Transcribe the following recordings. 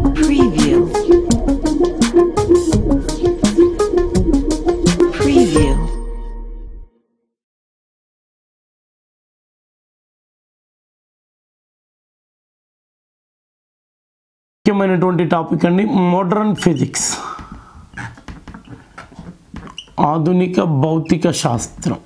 Preview. Preview. ముఖ్యమైనటువంటి topic అండి modern physics ఆధునిక భౌతిక శాస్త్రం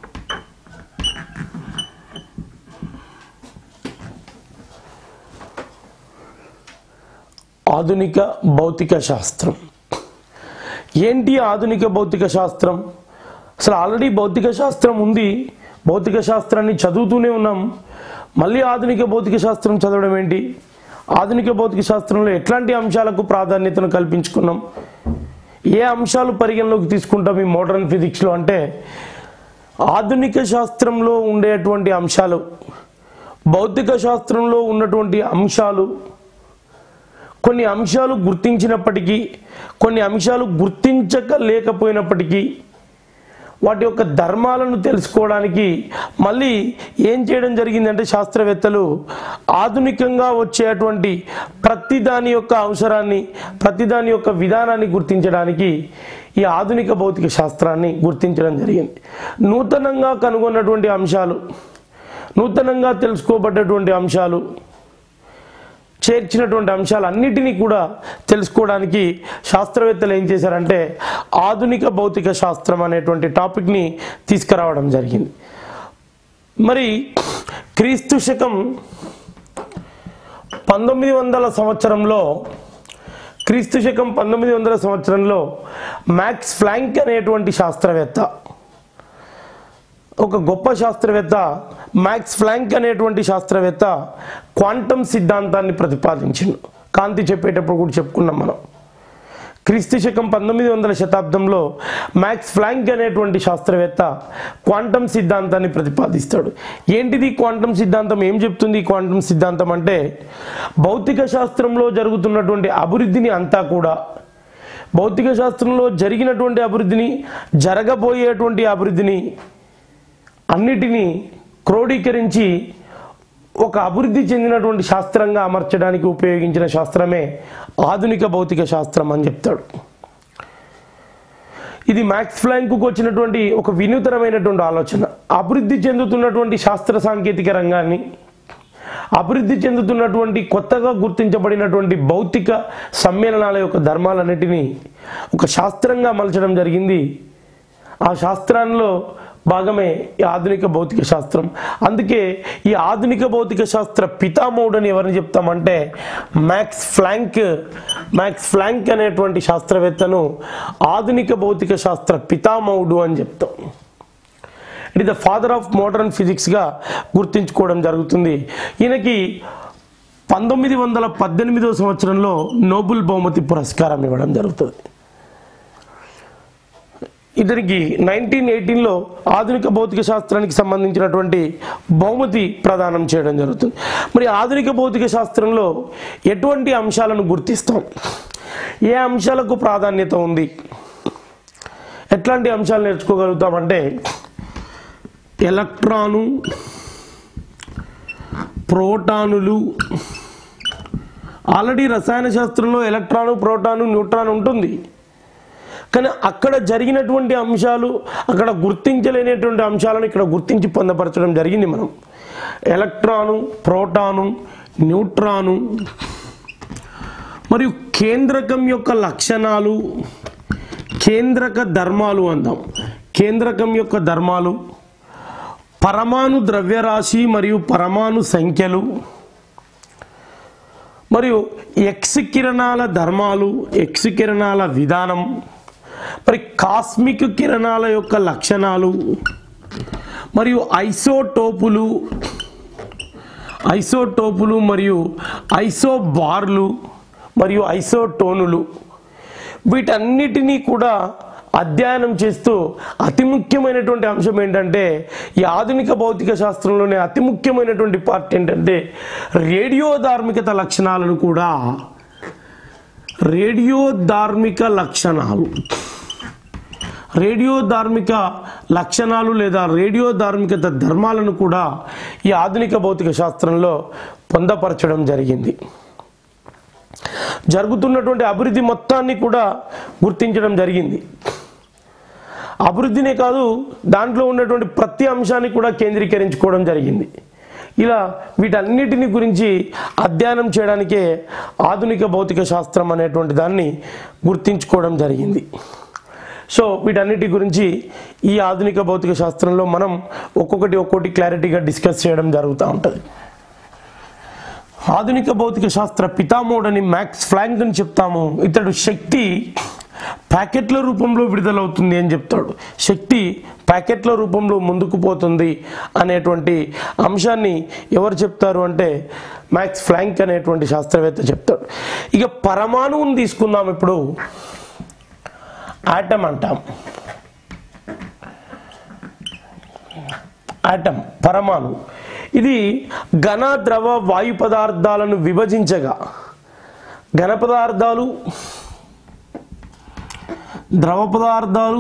ఆధునిక భౌతిక శాస్త్రం ఏంటి ఆధునిక భౌతిక శాస్త్రం అసలు ఆల్రెడీ భౌతిక శాస్త్రం ఉంది భౌతిక శాస్త్రాన్ని చదువుతూనే ఉన్నాం మళ్ళీ ఆధునిక భౌతిక శాస్త్రం చదవడం ఏంటి ఆధునిక భౌతిక శాస్త్రంలో ఎట్లాంటి అంశాలకు ప్రాధాన్యతను కల్పించుకున్నాం ఏ అంశాలు పరిగణలోకి తీసుకుంటాం ఈ మోడర్న్ ఫిజిక్స్లో అంటే ఆధునిక శాస్త్రంలో ఉండేటువంటి అంశాలు భౌతిక శాస్త్రంలో ఉన్నటువంటి అంశాలు కొన్ని అంశాలు గుర్తించినప్పటికీ కొన్ని అంశాలు గుర్తించక లేకపోయినప్పటికీ వాటి యొక్క ధర్మాలను తెలుసుకోవడానికి మళ్ళీ ఏం చేయడం జరిగిందంటే శాస్త్రవేత్తలు ఆధునికంగా వచ్చేటువంటి ప్రతి దాని యొక్క అవసరాన్ని ప్రతి దాని యొక్క విధానాన్ని గుర్తించడానికి ఈ ఆధునిక భౌతిక శాస్త్రాన్ని గుర్తించడం జరిగింది నూతనంగా కనుగొన్నటువంటి అంశాలు నూతనంగా తెలుసుకోబడ్డటువంటి అంశాలు చేర్చినటువంటి అంశాలన్నిటినీ కూడా తెలుసుకోవడానికి శాస్త్రవేత్తలు ఏం చేశారంటే ఆధునిక భౌతిక శాస్త్రం అనేటువంటి టాపిక్ని తీసుకురావడం జరిగింది మరి క్రీస్తు శకం పంతొమ్మిది వందల సంవత్సరంలో క్రీస్తు శకం పంతొమ్మిది వందల సంవత్సరంలో మ్యాక్స్ ఫ్లాంక్ అనేటువంటి శాస్త్రవేత్త ఒక గొప్ప శాస్త్రవేత్త మ్యాక్స్ ఫ్లాంక్ అనేటువంటి శాస్త్రవేత్త క్వాంటమ్ సిద్ధాంతాన్ని ప్రతిపాదించిండు కాంతి చెప్పేటప్పుడు కూడా చెప్పుకున్నాం మనం క్రీస్తు శకం పంతొమ్మిది వందల శతాబ్దంలో మ్యాక్స్ ఫ్లాంక్ అనేటువంటి శాస్త్రవేత్త క్వాంటమ్ సిద్ధాంతాన్ని ప్రతిపాదిస్తాడు ఏంటిది క్వాంటమ్ సిద్ధాంతం ఏం చెప్తుంది ఈ క్వాంటమ్ సిద్ధాంతం అంటే భౌతిక శాస్త్రంలో జరుగుతున్నటువంటి అభివృద్ధిని అంతా కూడా భౌతిక శాస్త్రంలో జరిగినటువంటి అభివృద్ధిని జరగబోయేటువంటి అభివృద్ధిని అన్నిటినీ క్రోడీకరించి ఒక అభివృద్ధి చెందినటువంటి శాస్త్రంగా అమర్చడానికి ఉపయోగించిన శాస్త్రమే ఆధునిక భౌతిక శాస్త్రం అని చెప్తాడు ఇది మ్యాక్స్ ఫ్లాంక్కు వచ్చినటువంటి ఒక వినూతనమైనటువంటి ఆలోచన అభివృద్ధి చెందుతున్నటువంటి శాస్త్ర సాంకేతిక రంగాన్ని అభివృద్ధి చెందుతున్నటువంటి కొత్తగా గుర్తించబడినటువంటి భౌతిక సమ్మేళనాల యొక్క ధర్మాలన్నిటినీ ఒక శాస్త్రంగా మలచడం జరిగింది ఆ శాస్త్రాల్లో భాగమే ఈ ఆధునిక భౌతిక శాస్త్రం అందుకే ఈ ఆధునిక భౌతిక శాస్త్ర పితామహుడు అని ఎవరిని చెప్తామంటే మ్యాక్స్ ఫ్లాంక్ మ్యాక్స్ ఫ్లాంక్ అనేటువంటి శాస్త్రవేత్తను ఆధునిక భౌతిక శాస్త్ర పితామహుడు అని చెప్తాం it the father of modern ఫిజిక్స్గా గుర్తించుకోవడం జరుగుతుంది ఈయనకి పంతొమ్మిది వందల పద్దెనిమిదవ సంవత్సరంలో నోబెల్ బహుమతి పురస్కారం ఇవ్వడం జరుగుతుంది ఇతనికి నైన్టీన్ ఎయిటీన్లో ఆధునిక భౌతిక శాస్త్రానికి సంబంధించినటువంటి బహుమతి ప్రదానం చేయడం జరుగుతుంది మరి ఆధునిక భౌతిక శాస్త్రంలో ఎటువంటి అంశాలను గుర్తిస్తాం ఏ అంశాలకు ప్రాధాన్యత ఉంది ఎట్లాంటి అంశాలు నేర్చుకోగలుగుతామంటే ఎలక్ట్రాను ప్రోటానులు ఆల్రెడీ రసాయన శాస్త్రంలో ఎలక్ట్రాను ప్రోటాను న్యూట్రాన్ ఉంటుంది కానీ అక్కడ జరిగినటువంటి అంశాలు అక్కడ గుర్తించలేనటువంటి అంశాలను ఇక్కడ గుర్తించి పొందపరచడం జరిగింది మనం ఎలక్ట్రాను ప్రోటాను న్యూట్రాను మరియు కేంద్రకం యొక్క లక్షణాలు కేంద్రక ధర్మాలు అందాం కేంద్రకం యొక్క ధర్మాలు పరమాణు ద్రవ్యరాశి మరియు పరమాణు సంఖ్యలు మరియు ఎక్స్ కిరణాల ధర్మాలు ఎక్స్ కిరణాల విధానం మరి కాస్మిక్ కిరణాల యొక్క లక్షణాలు మరియు ఐసోటోపులు ఐసోటోపులు మరియు ఐసోబార్లు మరియు ఐసోటోనులు వీటన్నిటినీ కూడా అధ్యయనం చేస్తూ అతి ముఖ్యమైనటువంటి అంశం ఏంటంటే ఈ ఆధునిక భౌతిక శాస్త్రంలోనే అతి ముఖ్యమైనటువంటి పార్ట్ ఏంటంటే రేడియో ధార్మికత లక్షణాలను కూడా రేడియో ధార్మిక లక్షణాలు రేడియో ధార్మిక లక్షణాలు లేదా రేడియో ధార్మికత ధర్మాలను కూడా ఈ ఆధునిక భౌతిక శాస్త్రంలో పొందపరచడం జరిగింది జరుగుతున్నటువంటి అభివృద్ధి మొత్తాన్ని కూడా గుర్తించడం జరిగింది అభివృద్ధినే కాదు దాంట్లో ఉన్నటువంటి ప్రతి అంశాన్ని కూడా కేంద్రీకరించుకోవడం జరిగింది ఇలా వీటన్నిటిని గురించి అధ్యయనం చేయడానికే ఆధునిక భౌతిక శాస్త్రం అనేటువంటి దాన్ని గుర్తించుకోవడం జరిగింది సో వీటన్నిటి గురించి ఈ ఆధునిక భౌతిక శాస్త్రంలో మనం ఒక్కొక్కటి ఒక్కొక్కటి క్లారిటీగా డిస్కస్ చేయడం జరుగుతూ ఉంటుంది ఆధునిక భౌతిక శాస్త్ర పితామోడని మ్యాక్స్ ఫ్లాంక్ అని చెప్తాము ఇతడు శక్తి ప్యాకెట్ల రూపంలో విడుదలవుతుంది అని చెప్తాడు శక్తి ప్యాకెట్ల రూపంలో ముందుకు పోతుంది అనేటువంటి అంశాన్ని ఎవరు చెప్తారు అంటే మ్యాక్స్ ఫ్లాంక్ అనేటువంటి శాస్త్రవేత్త చెప్తాడు ఇక పరమాణువుని తీసుకుందాం ఇప్పుడు ఆటం అంటాం ఆటం పరమాణు ఇది ఘన ద్రవ వాయు పదార్థాలను విభజించగా ఘన పదార్థాలు ద్రవ పదార్థాలు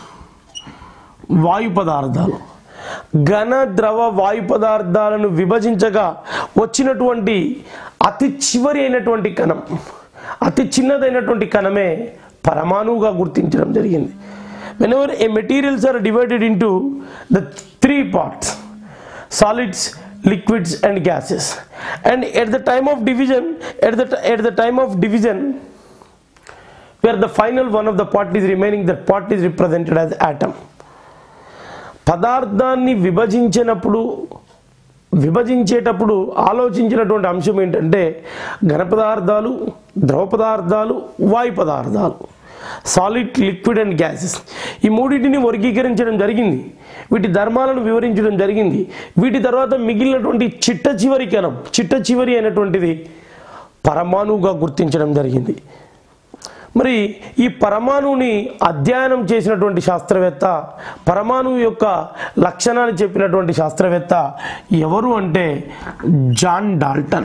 వాయు పదార్థాలు ఘన ద్రవ వాయు పదార్థాలను విభజించగా వచ్చినటువంటి అతి చివరి అయినటువంటి కణం అతి చిన్నదైనటువంటి కణమే పరమాణువుగా గుర్తించడం జరిగింది whenever a materials are divided into the three parts solids liquids and gases and at the time of division at the at the time of division where the final one of the part is remaining that part is represented as atom పదార్థాన్ని విభజించినప్పుడు విభజించేటప్పుడు ఆలోచించినటువంటి అంశం ఏంటంటే ఘన పదార్థాలు ద్రవ పదార్థాలు వాయు పదార్థాలు solid liquid and gases ఈ మూడింటిని వర్గీకరించడం జరిగింది వీటి ధర్మాలను వివరించడం జరిగింది వీటి తర్వాత మిగిలినటువంటి చిట్ట చివరి కణం చిట్ట చివరి అయినటువంటిది పరమాణువుగా గుర్తించడం జరిగింది మరి ఈ పరమాణువుని అధ్యయనం చేసినటువంటి శాస్త్రవేత్త పరమాణువు యొక్క లక్షణాలు చెప్పినటువంటి శాస్త్రవేత్త ఎవరు అంటే జాన్ డాల్టన్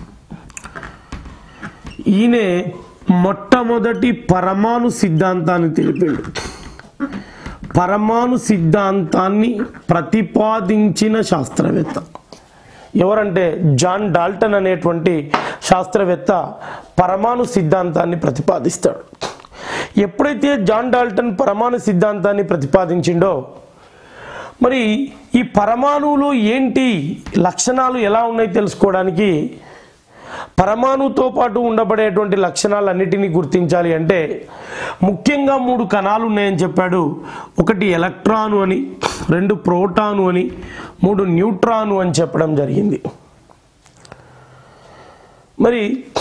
ఈయనే మొట్టమొదటి పరమాణు సిద్ధాంతాన్ని తెలిపాడు పరమాణు సిద్ధాంతాన్ని ప్రతిపాదించిన శాస్త్రవేత్త ఎవరంటే జాన్ డాల్టన్ అనేటువంటి శాస్త్రవేత్త పరమాణు సిద్ధాంతాన్ని ప్రతిపాదిస్తాడు ఎప్పుడైతే జాన్ డాల్టన్ పరమాణు సిద్ధాంతాన్ని ప్రతిపాదించిండో మరి ఈ పరమాణువులో ఏంటి లక్షణాలు ఎలా ఉన్నాయి తెలుసుకోవడానికి పరమాణుతో పాటు ఉండబడేటువంటి లక్షణాలన్నిటినీ గుర్తించాలి అంటే ముఖ్యంగా మూడు కణాలు ఉన్నాయని చెప్పాడు ఒకటి ఎలక్ట్రాను అని రెండు ప్రోటాను అని మూడు న్యూట్రాను అని చెప్పడం జరిగింది మరి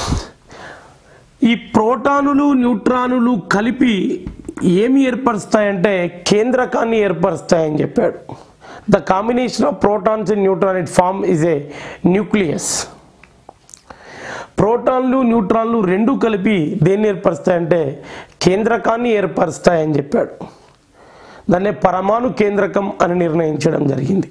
ఈ ప్రోటానులు న్యూట్రానులు కలిపి ఏమి ఏర్పరుస్తాయంటే కేంద్రకాన్ని ఏర్పరుస్తాయని చెప్పాడు the combination of protons and neutron it form is a nucleus ప్రోటాన్లు న్యూట్రాన్లు రెండు కలిపి దేన్ని ఏర్పరుస్తాయంటే కేంద్రకాన్ని ఏర్పరుస్తాయని చెప్పాడు దాన్నే పరమాణు కేంద్రకం అని నిర్ణయించడం జరిగింది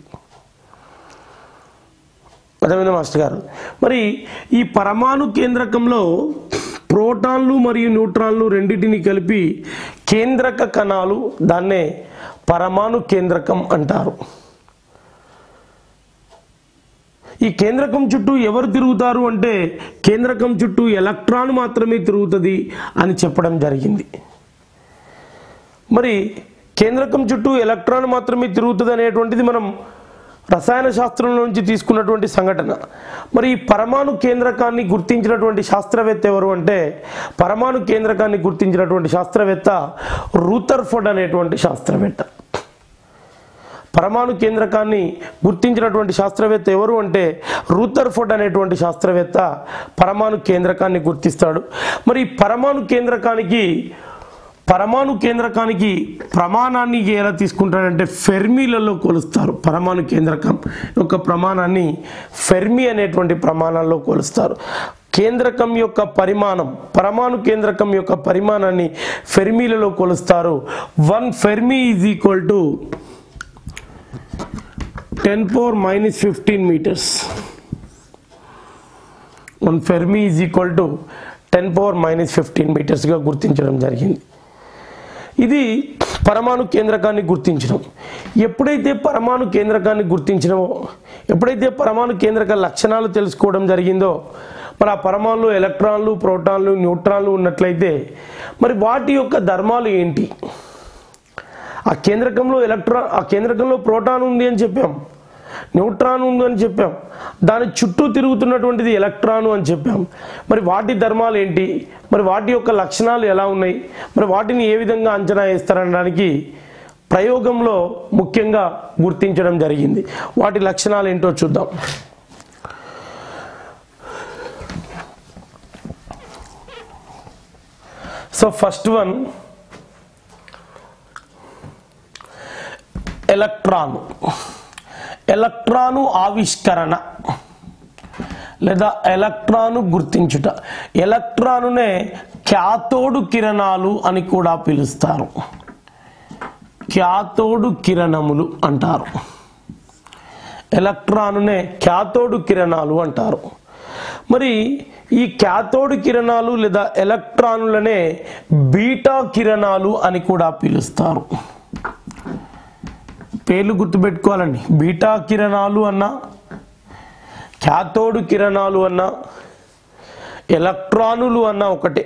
అర్థమైంది మాస్టర్ గారు మరి ఈ పరమాణు కేంద్రకంలో ప్రోటాన్లు మరియు న్యూట్రాన్లు రెండింటిని కలిపి కేంద్రక కణాలు దాన్నే పరమాణు కేంద్రకం అంటారు ఈ కేంద్రకం చుట్టూ ఎవరు తిరుగుతారు అంటే కేంద్రకం చుట్టూ ఎలక్ట్రాన్ మాత్రమే తిరుగుతుంది అని చెప్పడం జరిగింది మరి కేంద్రకం చుట్టూ ఎలక్ట్రాన్ మాత్రమే తిరుగుతుంది అనేటువంటిది మనం రసాయన శాస్త్రం నుంచి తీసుకున్నటువంటి సంఘటన మరి ఈ పరమాణు కేంద్రకాన్ని గుర్తించినటువంటి శాస్త్రవేత్త ఎవరు అంటే పరమాణు కేంద్రకాన్ని గుర్తించినటువంటి శాస్త్రవేత్త రూథర్ఫర్డ్ అనేటువంటి శాస్త్రవేత్త పరమాణు కేంద్రకాన్ని గుర్తించినటువంటి శాస్త్రవేత్త ఎవరు అంటే రూథర్ఫర్డ్ అనేటువంటి శాస్త్రవేత్త పరమాణు కేంద్రకాన్ని గుర్తిస్తాడు మరి ఈ పరమాణు కేంద్రకానికి పరమాణు కేంద్రకానికి ప్రమాణాన్ని ఎలా తీసుకుంటాడంటే ఫెర్మీలలో కొలుస్తారు పరమాణు కేంద్రకం యొక్క ప్రమాణాన్ని ఫెర్మి అనేటువంటి ప్రమాణాల్లో కొలుస్తారు కేంద్రకం యొక్క పరిమాణం పరమాణు కేంద్రకం యొక్క పరిమాణాన్ని ఫెర్మీలలో కొలుస్తారు one fermi is equal to ten power minus fifteen metres one fermi is equal to ten power minus fifteen మీటర్స్గా గుర్తించడం జరిగింది ఇది పరమాణు కేంద్రకాన్ని గుర్తించడం ఎప్పుడైతే పరమాణు కేంద్రకాన్ని గుర్తించినవో ఎప్పుడైతే పరమాణు కేంద్రక లక్షణాలు తెలుసుకోవడం జరిగిందో మరి ఆ పరమాణులు ఎలక్ట్రాన్లు ప్రోటాన్లు న్యూట్రాన్లు ఉన్నట్లయితే మరి వాటి యొక్క ధర్మాలు ఏంటి ఆ కేంద్రకంలో ఎలక్ట్రాన్ ఆ కేంద్రకంలో ప్రోటాన్ ఉంది అని చెప్పాం న్యూట్రాన్ ఉంది అని చెప్పాం దాని చుట్టూ తిరుగుతున్నటువంటిది ఎలక్ట్రాను అని చెప్పాం మరి వాటి ధర్మాలు ఏంటి మరి వాటి యొక్క లక్షణాలు ఎలా ఉన్నాయి మరి వాటిని ఏ విధంగా అంచనా వేస్తారనడానికి ప్రయోగంలో ముఖ్యంగా గుర్తించడం జరిగింది వాటి లక్షణాలు ఏంటో చూద్దాం so first one electron electron ఆవిష్కరణ లేదా ఎలక్ట్రాను గుర్తించుట ఎలక్ట్రానునే క్యాథోడు కిరణాలు అని కూడా పిలుస్తారు క్యాథోడు కిరణములు అంటారు ఎలక్ట్రానునే క్యాథోడు కిరణాలు అంటారు మరి ఈ క్యాథోడు కిరణాలు లేదా ఎలక్ట్రానులనే బీటా కిరణాలు అని కూడా పిలుస్తారు పేర్లు గుర్తుపెట్టుకోవాలండి బీటా కిరణాలు అన్న క్యాథోడు కిరణాలు అన్న ఎలక్ట్రానులు అన్న ఒకటే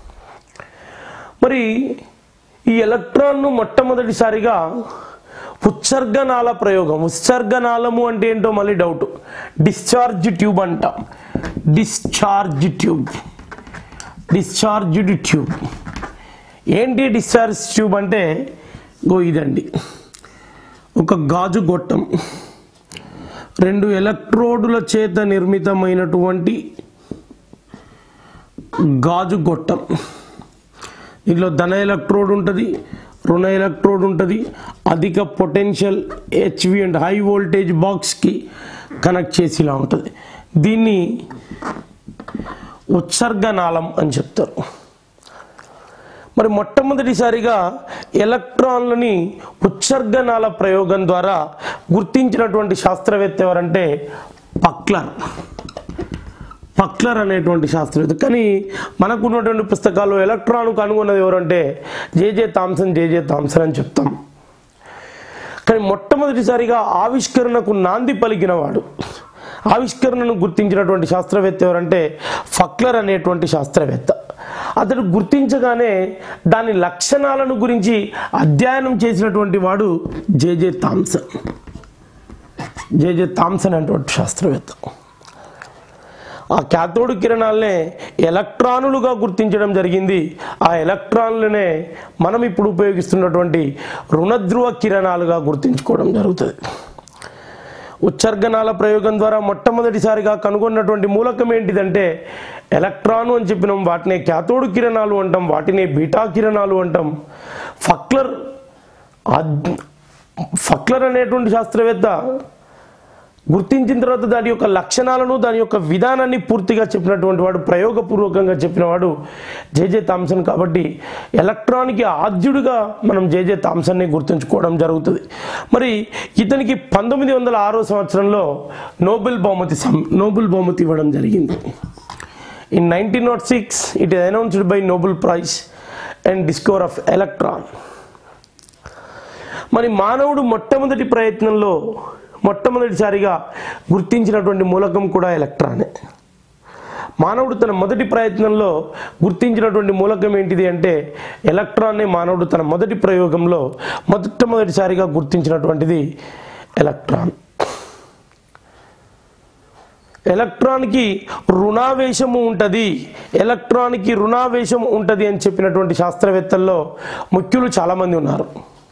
మరి ఈ ఎలక్ట్రాన్ను మొట్టమొదటిసారిగా ఉత్సర్గనాళ ప్రయోగం ఉత్సర్గనాళము అంటే ఏంటో మళ్ళీ డౌట్ డిశ్చార్జ్ ట్యూబ్ అంటాం డిశ్చార్జ్ ట్యూబ్ డిశ్చార్జ్డ్ ట్యూబ్ ఏంటి డిశ్చార్జ్ ట్యూబ్ అంటే గో ఇదండి ఒక గాజు గొట్టం రెండు ఎలక్ట్రోడుల చేత నిర్మితమైనటువంటి గాజు గొట్టం దీనిలో ధన ఎలక్ట్రోడ్ ఉంటుంది రుణ ఎలక్ట్రోడ్ ఉంటుంది అధిక potential HV and high voltage బాక్స్కి కనెక్ట్ చేసి ఇలా ఉంటుంది దీన్ని ఉత్సర్గనాళం అని చెప్తారు మరి మొట్టమొదటిసారిగా ఎలక్ట్రాన్లని ఉత్సర్గనాళ ప్రయోగం ద్వారా గుర్తించినటువంటి శాస్త్రవేత్త ఎవరంటే పక్లర్ పక్లర్ అనేటువంటి శాస్త్రవేత్త కానీ మనకు ఉన్నటువంటి పుస్తకాల్లో ఎలక్ట్రాన్ కనుగొన్నది ఎవరంటే జేజే థామ్సన్ జేజే థామ్సన్ అని చెప్తాం కానీ మొట్టమొదటిసారిగా ఆవిష్కరణకు నాంది పలికినవాడు ఆవిష్కరణను గుర్తించినటువంటి శాస్త్రవేత్త ఎవరంటే ఫక్లర్ అనేటువంటి శాస్త్రవేత్త అతడు గుర్తించగానే దాని లక్షణాలను గురించి అధ్యయనం చేసినటువంటి వాడు జేజే థామ్సన్ జేజే థామ్సన్ అనేటువంటి శాస్త్రవేత్త ఆ క్యాథోడ్ కిరణాలనే ఎలక్ట్రానులుగా గుర్తించడం జరిగింది ఆ ఎలక్ట్రాన్లనే మనం ఇప్పుడు ఉపయోగిస్తున్నటువంటి రుణధ్రువ కిరణాలుగా గుర్తించుకోవడం జరుగుతుంది ఉత్సర్గనాల ప్రయోగం ద్వారా మొట్టమొదటిసారిగా కనుగొన్నటువంటి మూలకం ఏంటిదంటే ఎలక్ట్రాను అని చెప్పినాం వాటినే క్యాథోడ్ కిరణాలు అంటాం వాటినే బీటా కిరణాలు అంటాం ఫక్లర్ అద్- ఫక్లర్ అనేటువంటి శాస్త్రవేత్త గుర్తించిన తర్వాత దాని యొక్క లక్షణాలను దాని యొక్క విధానాన్ని పూర్తిగా చెప్పినటువంటి వాడు ప్రయోగపూర్వకంగా చెప్పినవాడు జేజే థామ్సన్ కాబట్టి ఎలక్ట్రాన్కి ఆద్యుడిగా మనం జేజే థామ్సన్ని గుర్తుంచుకోవడం జరుగుతుంది మరి ఇతనికి పంతొమ్మిది వందల ఆరో సంవత్సరంలో నోబెల్ బహుమతి సం నోబెల్ బహుమతి ఇవ్వడం జరిగింది in nineteen naught six it is announced by Nobel prize and discover of electron మరి మానవుడు మొట్టమొదటి ప్రయత్నంలో మొట్టమొదటిసారిగా గుర్తించినటువంటి మూలకం కూడా ఎలక్ట్రానే మానవుడు తన మొదటి ప్రయత్నంలో గుర్తించినటువంటి మూలకం ఏంటిది అంటే ఎలక్ట్రాన్నే మానవుడు తన మొదటి ప్రయోగంలో మొట్టమొదటిసారిగా గుర్తించినటువంటిది ఎలక్ట్రాన్ ఎలక్ట్రాన్కి రుణావేశము ఉంటుంది ఎలక్ట్రాన్కి రుణావేశం ఉంటుంది అని చెప్పినటువంటి శాస్త్రవేత్తల్లో ముఖ్యులు చాలామంది ఉన్నారు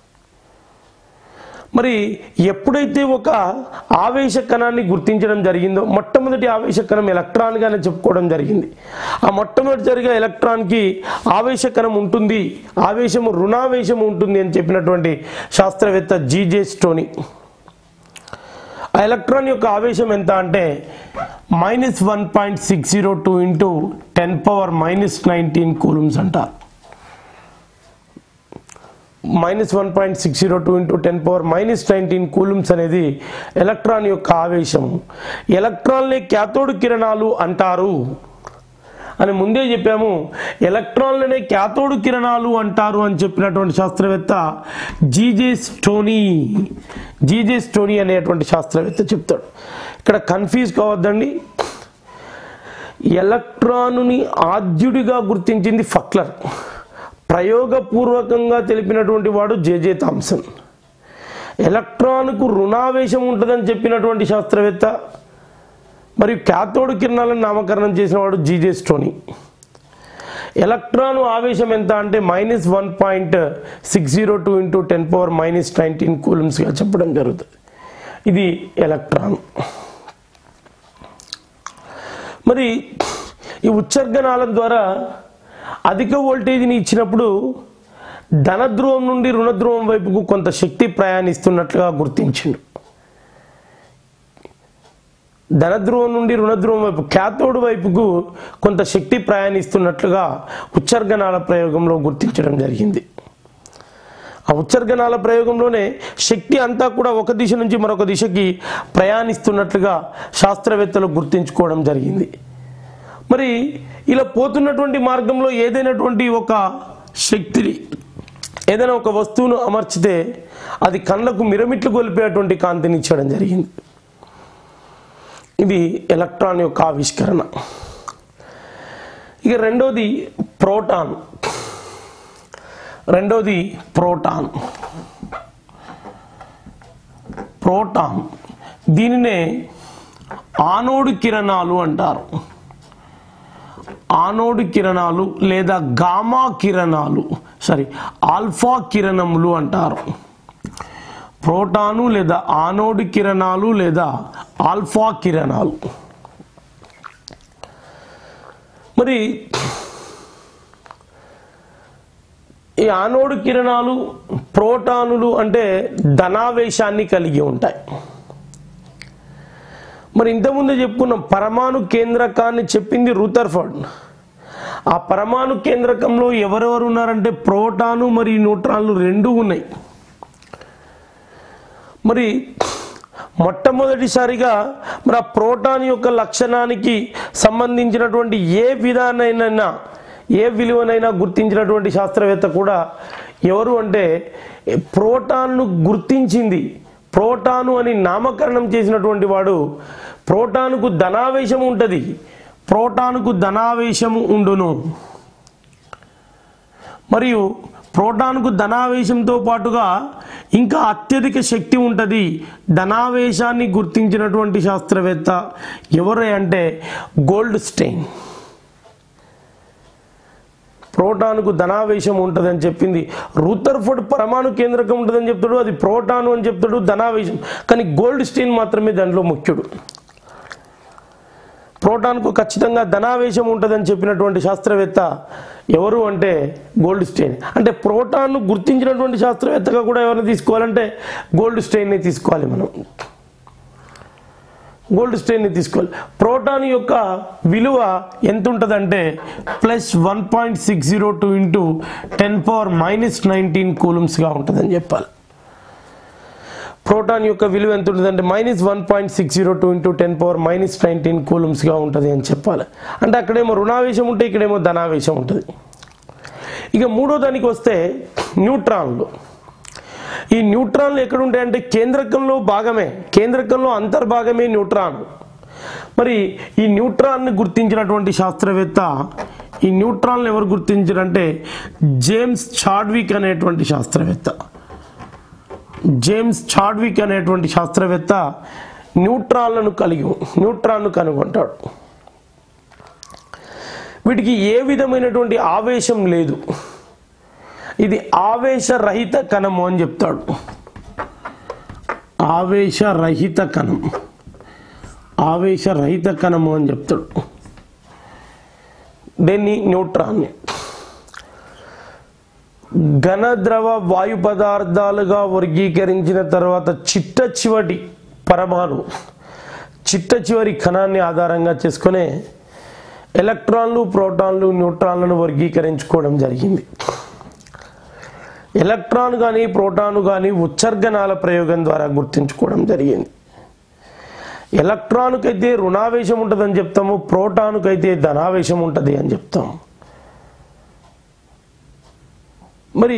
మరి ఎప్పుడైతే ఒక ఆవేశ కణాన్ని గుర్తించడం జరిగిందో మొట్టమొదటి ఆవేశ కణం ఎలక్ట్రాన్గానే చెప్పుకోవడం జరిగింది ఆ మొట్టమొదటిసారిగా ఎలక్ట్రాన్కి ఆవేశ కణం ఉంటుంది ఆవేశము రుణావేశము ఉంటుంది అని చెప్పినటువంటి శాస్త్రవేత్త జీజే స్టోనీ ఆ ఎలక్ట్రాన్ యొక్క ఆవేశం ఎంత అంటే minus one point six zero two into ten power minus nineteen coulombs అంటారు minus one point six zero two into ten power minus nineteen coulombs అనేది ఎలక్ట్రాన్ యొక్క ఆవేశం ఎలక్ట్రాన్లే క్యాథోడ్ కిరణాలు అంటారు అని ముందే చెప్పాము ఎలక్ట్రాన్లనే క్యాథోడ్ కిరణాలు అంటారు అని చెప్పినటువంటి శాస్త్రవేత్త జీజే స్టోనీ జీజే స్టోనీ అనేటువంటి శాస్త్రవేత్త చెప్తాడు ఇక్కడ కన్ఫ్యూజ్ కావద్దండి ఎలక్ట్రానుని ఆద్యుడిగా గుర్తించింది ఫక్లర్ ప్రయోగపూర్వకంగా తెలిపినటువంటి వాడు జేజే థామ్సన్ ఎలక్ట్రాన్కు రుణావేశం ఉంటుందని చెప్పినటువంటి శాస్త్రవేత్త మరియు క్యాథోడ్ కిరణాలను నామకరణం చేసిన వాడు జీజే స్టోనీ ఎలక్ట్రాన్ ఆవేశం ఎంత అంటే minus one point six zero two into ten power minus nineteen కూలమ్స్గా చెప్పడం జరుగుతుంది ఇది ఎలక్ట్రాన్ మరి ఈ ఉత్సర్గనాళం ద్వారా అధిక వోల్టేజ్ని ఇచ్చినప్పుడు ధనధ్రువం నుండి రుణధ్రువం వైపుకు కొంత శక్తి ప్రయాణిస్తున్నట్లుగా గుర్తించిండు ధనధ్రువం నుండి రుణధ్రువం వైపు క్యాథోడ్ వైపుకు కొంత శక్తి ప్రయాణిస్తున్నట్లుగా ఉత్సర్గనాళ ప్రయోగంలో గుర్తించడం జరిగింది ఆ ఉత్సర్గనాల ప్రయోగంలోనే శక్తి అంతా కూడా ఒక దిశ నుంచి మరొక దిశకి ప్రయాణిస్తున్నట్లుగా శాస్త్రవేత్తలు గుర్తించుకోవడం జరిగింది మరి ఇలా పోతున్నటువంటి మార్గంలో ఏదైనటువంటి ఒక శక్తిని ఏదైనా ఒక వస్తువును అమర్చితే అది కళ్ళకు మిరమిట్లు గొలిపేటువంటి కాంతిని ఇచ్చడం జరిగింది ఇది ఎలక్ట్రాన్ యొక్క ఆవిష్కరణ ఇక రెండోది ప్రోటాన్ రెండోది ప్రోటాన్ ప్రోటాన్ దీనినే ఆనోడు కిరణాలు అంటారు ఆనోడు కిరణాలు లేదా గామా కిరణాలు సారీ ఆల్ఫా కిరణములు అంటారు ప్రోటాను లేదా ఆనోడు కిరణాలు లేదా ఆల్ఫా కిరణాలు మరి ఈ ఆనోడు కిరణాలు ప్రోటానులు అంటే ధనావేశాన్ని కలిగి ఉంటాయి మరి ఇంతకుముందు చెప్పుకున్నాం పరమాణు కేంద్రకాన్ని చెప్పింది రూథర్ఫర్డ్ ఆ పరమాణు కేంద్రకంలో ఎవరెవరు ఉన్నారంటే ప్రోటాను మరియు న్యూట్రాన్లు రెండు ఉన్నాయి మరి మొట్టమొదటిసారిగా మరి ఆ ప్రోటాన్ యొక్క లక్షణానికి సంబంధించినటువంటి ఏ విధానైనా ఏ విలువనైనా గుర్తించినటువంటి శాస్త్రవేత్త కూడా ఎవరు అంటే ప్రోటాన్ను గుర్తించింది ప్రోటాను అని నామకరణం చేసినటువంటి వాడు ప్రోటానుకు ధనావేశం ఉంటుంది ప్రోటానుకు ధనావేశము ఉండును మరియు ప్రోటాన్కు ధనావేశంతో పాటుగా ఇంకా అత్యధిక శక్తి ఉంటుంది ధనావేశాన్ని గుర్తించినటువంటి శాస్త్రవేత్త ఎవరు అంటే గోల్డ్ స్టెయిన్ ప్రోటాన్కు ధనావేశం ఉంటుందని చెప్పింది రూథర్ఫర్డ్ పరమాణు కేంద్రకం ఉంటుందని చెప్తాడు అది ప్రోటాను అని చెప్తాడు ధనావేశం కానీ గోల్డ్ స్టెయిన్ మాత్రమే దాంట్లో ముఖ్యుడు ప్రోటాన్కు ఖచ్చితంగా ధనావేశం ఉంటుందని చెప్పినటువంటి శాస్త్రవేత్త ఎవరు అంటే గోల్డ్ స్టెయిన్ అంటే ప్రోటాన్ను గుర్తించినటువంటి శాస్త్రవేత్తగా కూడా ఎవరిని తీసుకోవాలంటే గోల్డ్ స్టెయిన్ని తీసుకోవాలి మనం గోల్డ్ స్టెయిన్ని తీసుకోవాలి ప్రోటాన్ యొక్క విలువ ఎంత ఉంటుందంటే plus one point six zero two into ten power minus nineteen కూలమ్స్గా ఉంటుందని చెప్పాలి ప్రోటాన్ యొక్క విలువ ఎంత ఉంటుందంటే minus one point six zero two into ten power minus nineteen కూలమ్స్గా ఉంటుంది అని చెప్పాలి అంటే అక్కడేమో రుణావేశం ఉంటే ఇక్కడేమో ధనావేశం ఉంటుంది ఇక మూడో దానికి వస్తే న్యూట్రాన్లు ఈ న్యూట్రాన్లు ఎక్కడ ఉంటాయంటే కేంద్రకంలో భాగమే కేంద్రకంలో అంతర్భాగమే న్యూట్రాన్ మరి ఈ న్యూట్రాన్ని గుర్తించినటువంటి శాస్త్రవేత్త ఈ న్యూట్రాన్లు ఎవరు గుర్తించారంటే జేమ్స్ చాడ్విక్ అనేటువంటి శాస్త్రవేత్త జేమ్స్ చాడ్విక్ అనేటువంటి శాస్త్రవేత్త న్యూట్రాన్లను కలిగి న్యూట్రాన్ను కనుగొంటాడు వీటికి ఏ విధమైనటువంటి ఆవేశం లేదు ఇది ఆవేశరహిత కణము అని చెప్తాడు ఆవేశరహిత కణం ఆవేశరహిత కణము అని చెప్తాడు దీన్ని న్యూట్రాన్ని ఘన ద్రవ వాయు పదార్థాలుగా వర్గీకరించిన తర్వాత చిట్ట చివరి పరమాణు చిట్ట చివరి కణాన్ని ఆధారంగా చేసుకునే ఎలక్ట్రాన్లు ప్రోటాన్లు న్యూట్రాన్లను వర్గీకరించుకోవడం జరిగింది ఎలక్ట్రాన్ కానీ ప్రోటాను కానీ ఉత్సర్గనాల ప్రయోగం ద్వారా గుర్తించుకోవడం జరిగింది ఎలక్ట్రాన్కైతే రుణావేశం ఉంటుందని చెప్తాము ప్రోటానుకైతే ధనావేశం ఉంటుంది అని చెప్తాము మరి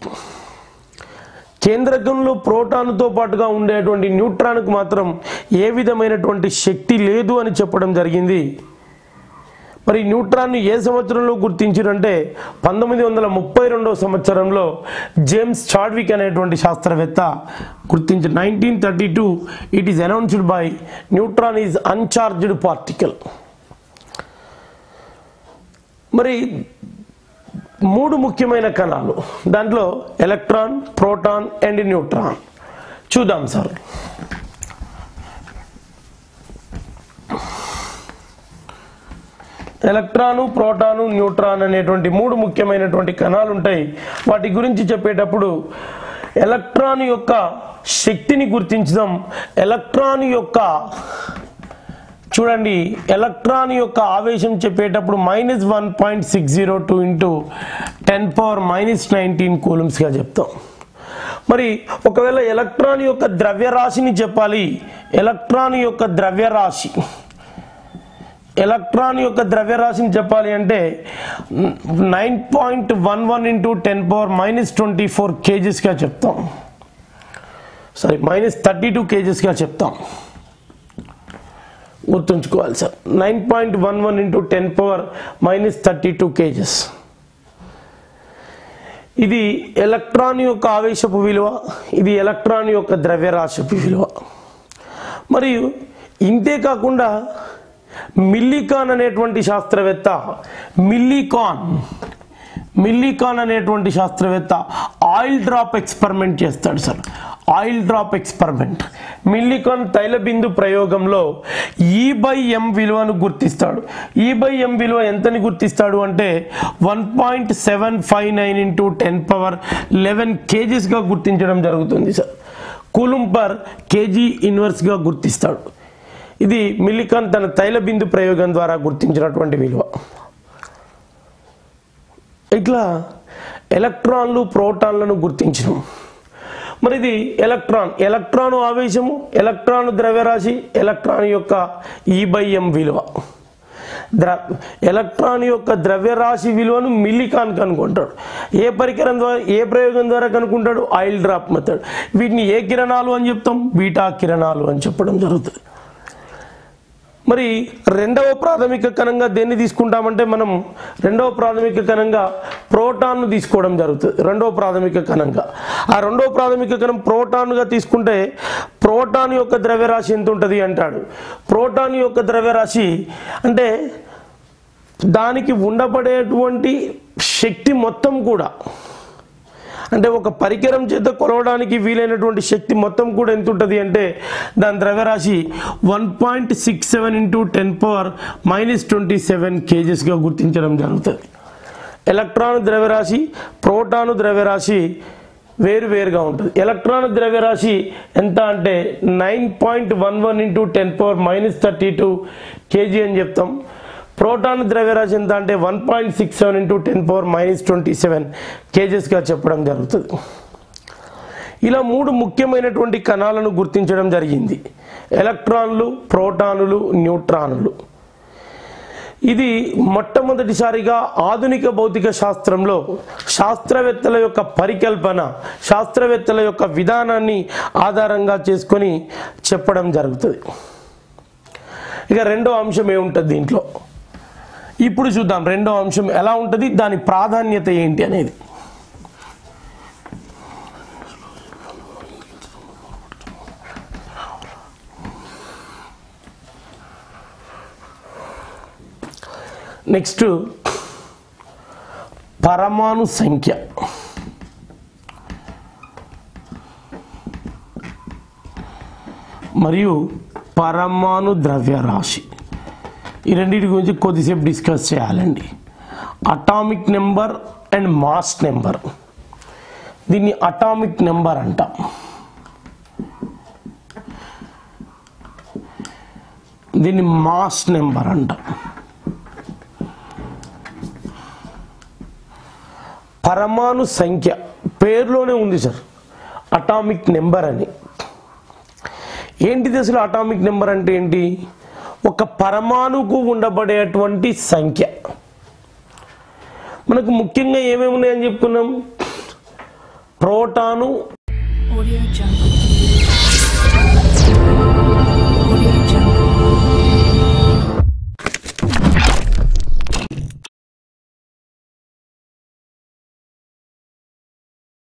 కేంద్రకంలో ప్రోటాన్తో పాటుగా ఉండేటువంటి న్యూట్రాన్కు మాత్రం ఏ విధమైనటువంటి శక్తి లేదు అని చెప్పడం జరిగింది మరి న్యూట్రాన్ని ఏ సంవత్సరంలో గుర్తించారంటే పంతొమ్మిది వందల ముప్పై రెండవ సంవత్సరంలో జేమ్స్ చాడ్విక్ అనేటువంటి శాస్త్రవేత్త గుర్తించి nineteen thirty two it is announced by neutron is uncharged particle మరి మూడు ముఖ్యమైన కణాలు దాంట్లో ఎలక్ట్రాన్ ప్రోటాన్ అండ్ న్యూట్రాన్ చూద్దాం సార్ ఎలక్ట్రాను ప్రోటాను న్యూట్రాన్ అనేటువంటి మూడు ముఖ్యమైనటువంటి కణాలు ఉంటాయి వాటి గురించి చెప్పేటప్పుడు ఎలక్ట్రాన్ యొక్క శక్తిని గుర్తించడం ఎలక్ట్రాన్ యొక్క చూడండి ఎలక్ట్రాన్ యొక్క ఆవేశం చెప్పేటప్పుడు minus one point six zero two into ten power minus nineteen కూలమ్స్గా చెప్తాం మరి ఒకవేళ ఎలక్ట్రాన్ యొక్క ద్రవ్యరాశిని చెప్పాలి ఎలక్ట్రాన్ యొక్క ద్రవ్యరాశి ఎలక్ట్రాన్ యొక్క ద్రవ్యరాశిని చెప్పాలి అంటే nine point one one into ten power minus twenty four కేజెస్గా చెప్తాం సారీ మైనస్ థర్టీ టూ కేజెస్గా చెప్తాం గుర్తుంచుకోవాలి sir nine point one one into ten power minus thirty two kgs ఇది ఎలక్ట్రాన్ యొక్క ఆవేశపు విలువ ఇది ఎలక్ట్రాన్ యొక్క ద్రవ్యరాశపు విలువ మరియు ఇంతే కాకుండా మిల్లీకాన్ అనేటువంటి శాస్త్రవేత్త మిల్లీకాన్ మిల్లీకాన్ అనేటువంటి శాస్త్రవేత్త ఆయిల్ డ్రాప్ ఎక్స్పెరిమెంట్ చేస్తాడు sir oil drop experiment Millikan తైలబిందు ప్రయోగంలో ఈ బై ఎం విలువను గుర్తిస్తాడు ఈ బై ఎం విలువ ఎంతని గుర్తిస్తాడు అంటే one point seven five nine into ten power eleven కేజీస్గా గుర్తించడం జరుగుతుంది సార్ కూలుం పర్ కేజీ ఇన్వర్స్గా గుర్తిస్తాడు ఇది మిల్లికాన్ తన తైలబిందు ప్రయోగం ద్వారా గుర్తించినటువంటి విలువ ఇట్లా ఎలక్ట్రాన్లు ప్రోటాన్లను గుర్తించడం మరి ఇది ఎలక్ట్రాన్ ఎలక్ట్రాన్ ఆవేశము ఎలక్ట్రాన్ ద్రవ్యరాశి ఎలక్ట్రాన్ యొక్క ఈ బై ఎం విలువ ద్ర ఎలక్ట్రాన్ యొక్క ద్రవ్యరాశి విలువను మిల్లికాన్ కనుక్కుంటాడు ఏ పరికరం ద్వారా ఏ ప్రయోగం ద్వారా కనుక్కుంటాడు ఆయిల్ డ్రాప్ మెథడ్ వీటిని ఏ కిరణాలు అని చెప్తాం బీటా కిరణాలు అని చెప్పడం జరుగుతుంది మరి రెండవ ప్రాథమిక కణంగా దేన్ని తీసుకుంటామంటే మనం రెండవ ప్రాథమిక కణంగా ప్రోటాన్ను తీసుకోవడం జరుగుతుంది రెండవ ప్రాథమిక కణంగా ఆ రెండవ ప్రాథమిక కణం ప్రోటాన్గా తీసుకుంటే ప్రోటాన్ యొక్క ద్రవ్యరాశి ఎంత ఉంటుంది అంటాడు ప్రోటాన్ యొక్క ద్రవ్యరాశి అంటే దానికి ఉండబడేటువంటి శక్తి మొత్తం కూడా అంటే ఒక పరికరం చేత కొలవడానికి వీలైనటువంటి శక్తి మొత్తం కూడా ఎంత ఉంటుంది అంటే దాని ద్రవ్యరాశి one point six seven into ten power minus twenty seven కేజెస్గా గుర్తించడం జరుగుతుంది ఎలక్ట్రాన్ ద్రవ్యరాశి ప్రోటాను ద్రవ్యరాశి వేరు వేరుగా ఉంటుంది ఎలక్ట్రాన్ ద్రవ్యరాశి ఎంత అంటే nine point one one into ten power minus thirty two kg అని చెప్తాం ప్రోటాన్ ద్రవ్యరాశి ఎంత అంటే one point six seven into ten power minus twenty seven కేజెస్గా చెప్పడం జరుగుతుంది ఇలా మూడు ముఖ్యమైనటువంటి కణాలను గుర్తించడం జరిగింది ఎలక్ట్రాన్లు ప్రోటానులు న్యూట్రానులు ఇది మొట్టమొదటిసారిగా ఆధునిక భౌతిక శాస్త్రంలో శాస్త్రవేత్తల యొక్క పరికల్పన శాస్త్రవేత్తల యొక్క విధానాన్ని ఆధారంగా చేసుకొని చెప్పడం జరుగుతుంది ఇక రెండో అంశం ఏముంటుంది దీంట్లో ఇప్పుడు చూద్దాం రెండో అంశం ఎలా ఉంటుంది దాని ప్రాధాన్యత ఏంటి అనేది నెక్స్ట్ పరమాణు సంఖ్య మరియు పరమాణు ద్రవ్యరాశి ఈ రెండింటి గురించి కొద్దిసేపు డిస్కస్ చేయాలండి atomic number and mass number దీన్ని అటామిక్ నెంబర్ అంటాం దీన్ని మాస్ నెంబర్ అంటాం పరమాణు సంఖ్య పేరులోనే ఉంది సార్ అటామిక్ నెంబర్ అని ఏంటిది అసలు అటామిక్ నెంబర్ అంటే ఏంటి ఒక పరమాణుకు ఉండబడేటువంటి సంఖ్య మనకు ముఖ్యంగా ఏమేమి ఉన్నాయని చెప్పుకున్నాం ప్రోటాను Audio Jungle.